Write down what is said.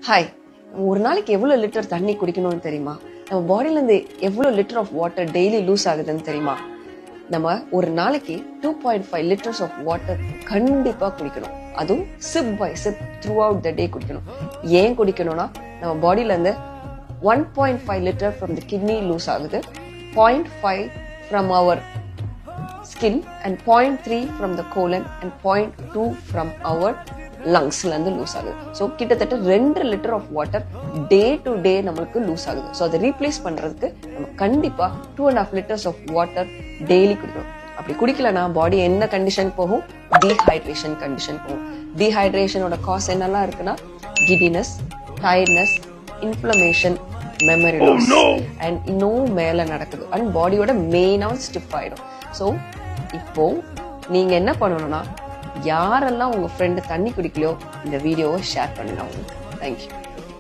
hi ஒரு நாளைக்கு எவ்வளவு லிட்டர் தண்ணி குடிக்கணும்னு தெரியுமா நம்ம பாடியில இருந்து எவ்வளவு litre of water daily lose ஆகுதுன்னு தெரியுமா நம்ம ஒரு நாளைக்கு two point five litres of water கண்டிப்பா குடிக்கணும் அதுவும் sip by sip throughout the day குடிக்கணும் ஏன் குடிக்கணும்னா நம்ம பாடியில இருந்து one point five litre from the kidney lose ஆகுது point five from our skin and point three from the colon and point two from our லங்ஸ்ல இருந்து lose ஆகுது ஸோ கிட்டத்தட்ட ரெண்டு லிட்டர் of water day to day நம்மளுக்கு lose ஆகுது so அதை ரீப்ளேஸ் பண்றதுக்கு நம்ம கண்டிப்பா two and half litres of water daily குடிக்கணும் அப்படி குடிக்கலனா பாடி என்ன கண்டிஷன் போகும் டீஹைட்ரேஷன் கண்டிஷன் போகும் டீஹைட்ரேஷனோட காஸ் என்னெல்லாம் இருக்குன்னா giddiness tiredness inflammation memory loss and இன்னும் மேல நடக்குது அண்ட் பாடியோட மெயினாக ஸ்டிஃப் ஆயிடும் ஸோ இப்போ நீங்க என்ன பண்ணணும்னா யாரெல்லாம் உங்க ஃப்ரெண்டு தண்ணி குடிக்கலையோ இந்த வீடியோவை ஷேர் பண்ணுங்க அவங்களுக்கு தேங்க்யூ